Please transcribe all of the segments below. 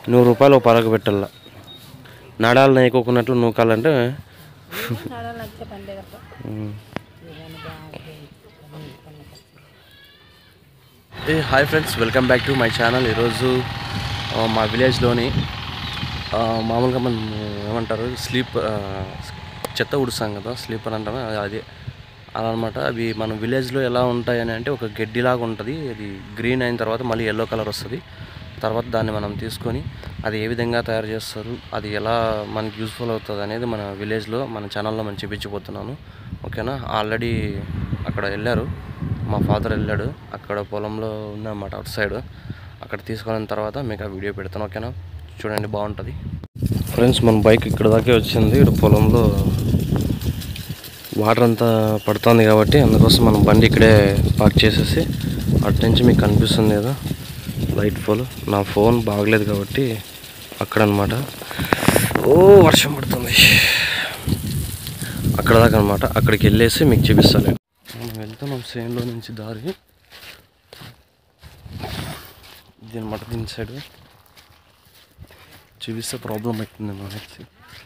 నూరు రూపాయలు ఒక పరకు పెట్టాల నడాలు నేకోకున్నట్లు నూకాలంటే నడాలి వచ్చే పండే తప్ప um. Hey hi friends welcome back to my channel ఈరోజు ఆ, మా విలేజ్లోని ఆ, మామూలుగా మనం ఏమంటారు స్లీప్ ఆ, చెత్త ఉడుస్తాం కదా స్లీపర్ అంటామే అది అలా అనమాట అవి మన విలేజ్లో ఎలా ఉంటాయి అని అంటే ఒక గడ్డిలాగా ఉంటుంది అది గ్రీన్ అయిన తర్వాత మళ్ళీ ఎల్లో కలర్ వస్తుంది తర్వాత దాన్ని మనం తీసుకొని అది ఏ విధంగా తయారు చేస్తారు అది ఎలా మనకి యూస్ఫుల్ అవుతుంది అనేది మన విలేజ్లో మన ఛానల్లో మనం చూపించబోతున్నాను ఓకేనా ఆల్రెడీ అక్కడ వెళ్ళారు మా ఫాదర్ వెళ్ళాడు అక్కడ పొలంలో ఉందన్నమాట అవుట్ సైడ్ అక్కడ తీసుకున్న తర్వాత మీకు ఆ వీడియో పెడతాను ఓకేనా చూడండి బాగుంటుంది ఫ్రెండ్స్ మన బైక్ ఇక్కడ దాకే వచ్చింది ఇక్కడ పొలంలో వాటర్ అంతా పడుతుంది కాబట్టి అందుకోసం మనం బండి ఇక్కడే పార్క్ చేసేసి అటు నుంచి మీకు కనిపిస్తుంది కదా లైట్ ఫోల్ నా ఫోన్ బాగలేదు కాబట్టి అక్కడ అనమాట ఓ వర్షం పడుతుంది అక్కడ దాకా అనమాట అక్కడికి వెళ్ళేసి మీకు చూపిస్తాను మనం వెళ్తున్నాం సేన్లో నుంచి దారి ఇది అనమాట దీని సైడ్ చూపిస్తే ప్రాబ్లం అవుతుంది మనకి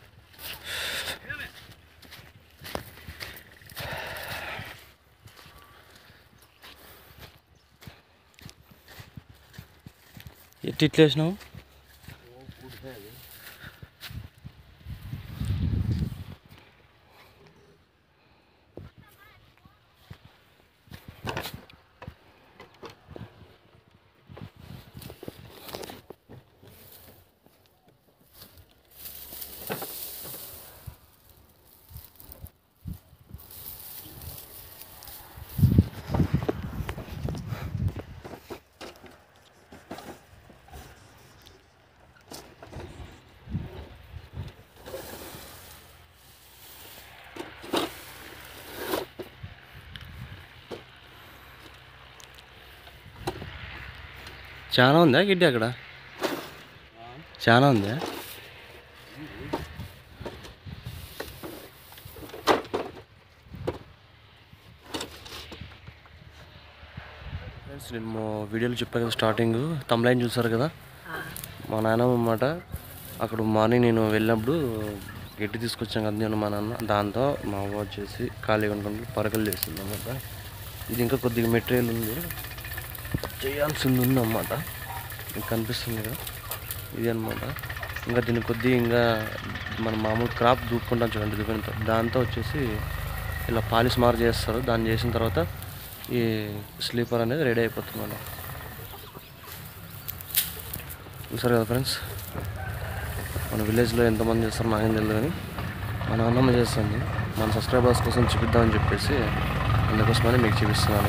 ఎట్టి ఇట్లా వేసినావు చాలా ఉందా గిడ్డి అక్కడ చాలా ఉందా ఫ్రెండ్స్ నేను మా వీడియోలో చెప్పాను కదా స్టార్టింగ్ తమ్లైన్ చూసారు కదా మా నాన్నమ్మ అన్నమాట అక్కడ మార్నింగ్ నేను వెళ్ళినప్పుడు గడ్డి తీసుకొచ్చాను కదా నేను మా నాన్న దాంతో మా అవ్వ వచ్చేసి ఖాళీగా ఉంటుంది పరకలు చేస్తుంది అన్నమాట ఇది ఇంకా కొద్దిగా మెటీరియల్ ఉంది చేయాల్సింది ఉంది అన్నమాట మీకు కనిపిస్తుంది కదా ఇది అన్నమాట ఇంకా దీన్ని కొద్దిగా ఇంకా మన మామూలు క్రాప్ దూపుకుంటాం చూడండి దూపిన దాంతో వచ్చేసి ఇలా పాలిష్ మార్ చేస్తారు దాన్ని చేసిన తర్వాత ఈ స్లీపర్ అనేది రెడీ అయిపోతుంది అన్నమాట చూసారు కదా ఫ్రెండ్స్ మన విలేజ్లో ఎంతమంది చేస్తారు నాకేం తెలియదు కానీ మా నాన్నమ్మ చేస్తుంది మన సబ్స్క్రైబర్స్ కోసం చూపిద్దామని చెప్పేసి అందుకోసమని మీకు చూపిస్తున్నాను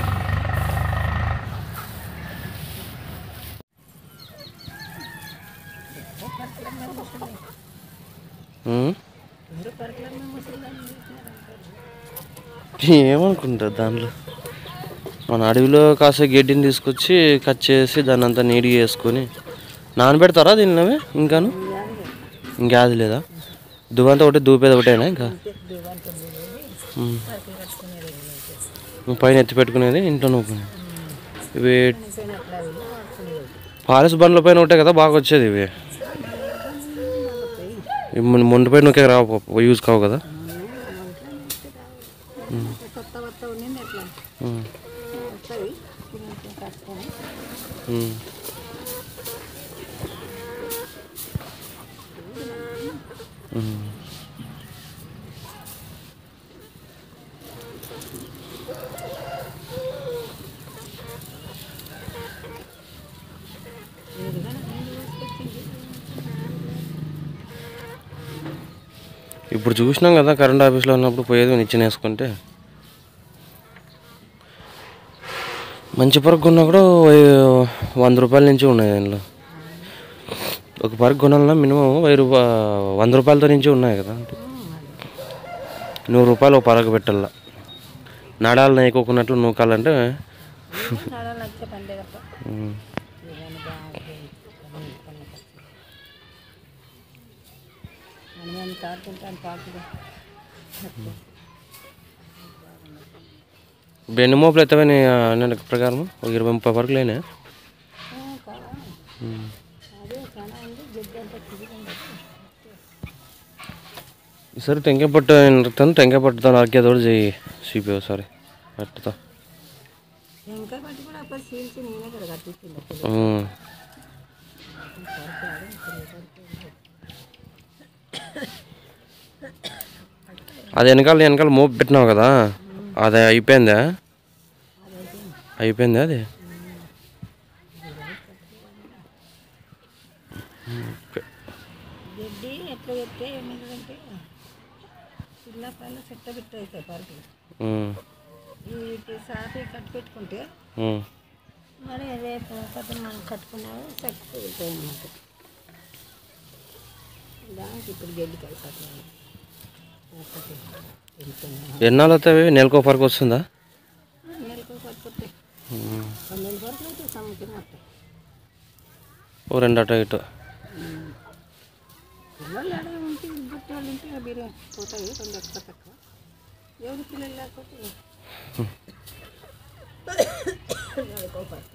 ఉమ్? ఏమనుకుంటారు దాంట్లో మన అడవిలో కాసే గడ్డిని తీసుకొచ్చి కట్ చేసి దాన్ని అంతా నీట్గా వేసుకొని నానబెడతారా దీన్ని అవి ఇంకాను ఇంకా అది లేదా దువ్వంతా ఒకటి దూపేది ఒకటేనా ఇంకా ఉమ్. నువ్వు పైన ఎత్తి పెట్టుకునేది ఇంట్లో నువ్వు ఇవి పాలిస్ బండ్ల పైన ఉంటాయి కదా బాగా వచ్చేది ఇవి ఇవి మొన్న మొండి పైన ఒకే రావు యూజ్ కావు కదా కొత్త కొత్త ఉండింది ఎట్లా ఉమ్. వస్తుంది కొంచెం కట్టుకొని ఉమ్. ఉమ్. ఇప్పుడు చూసినాం కదా కరెంట్ ఆఫీస్లో ఉన్నప్పుడు పోయేది నిచ్చెన వేసుకుంటే మంచి పరుగు కొన్నా కూడా వై- వంద రూపాయల నుంచి ఉన్నాయి దానిలో ఒక పరుగు కొనాలన్నా మినిమం వెయ్యి రూపా వంద రూపాయలతో నుంచి ఉన్నాయి కదా నూరు రూపాయలు ఒక పరకు పెట్టాల నడాలు నేకోకున్నట్లు నూకాలంటే నడాలి వచ్చే పండే తప్ప ఉమ్, మనం తాడుకుంటాను పాకుగా బెన్ను మోపులు ఎత్తవని అన్న ప్రకారం ఒక ఇరవై ముప్పై వరకు లేనే కాదా అదే చాలా ఉంది గడ్డి అంతా తిరిగింది ఈసారి టెంకాయ పట్టు నరుకుతాను టెంకాయ పట్టుతో నరికేదోడు చెయ్యి చూపి ఒకసారి పట్టుతో ఇంకా బట్టి కూడా అప్పుడు సీల్చి నేనే కదా కట్టించింది అప్పుడు ఉమ్. అది వెనకాల వెనకాల మోపు పెట్టినావు కదా అది అయిపోయిందా అయిపోయిందా అది ఓకే. గడ్డి ఎట్లా చెప్తే ఏమిటంటే పిల్ల పళ్ళు చెట్ట బిట్ట అవుతాయి పరుపులు ఉమ్. వీటి సాపి కట్టి పెట్టుకుంటే ఉమ్. మరి రేపు పొద్దున మనం కట్టుకున్నాము చెట్టు వెళ్తాయి అన్నమాట దానికి ఇప్పుడు గడ్డి కలిసి ఒకటి వెళ్తున్నాం ఎన్నాళ్ళు అవుతాయి నెలకు పరకు వస్తుందా నెలకు పట్టుకుంటే ఉమ్. పన్నెండు వరకు అయితే సంవత్సరం వస్తాయి ఓ రెండు అటు ఇటు పిల్లలు ఆడ ఉంటే బుట్టి వాళ్ళు ఉంటే మీరు పోతాయి కొంచెం ఎక్కువ తక్కువ ఎవరి పిల్లలు లేకపోతే నెలకో పడుతుంది